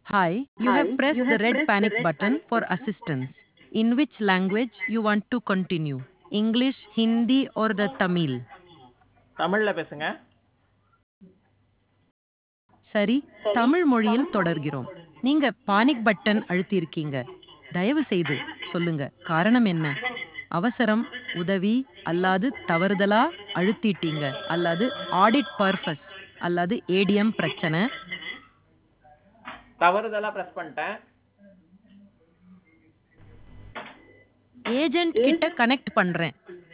Hi, you have Hi, pressed you the have red pressed the panic red button panic for button. assistance. In which language you want to continue? English, Hindi, or the Tamil? தமிழ்ல பேசுங்க சரி தமிழ் மொழியில் தொடர்கிறோம் நீங்க panic button அழுத்தியிருக்கீங்க தயவு செய்து சொல்லுங்க காரணம் என்ன அவசரம் உதவி அல்லாது தவறுதலா அழுத்திட்டீங்க அல்லது ஆடிட் பர்பஸ் அல்லது ஏடிஎம் பிரச்சனை தவறுதலா பிரஸ் பண்ணிட்டேன் ஏஜென்ட் கிட்ட கனெக்ட் பண்றேன்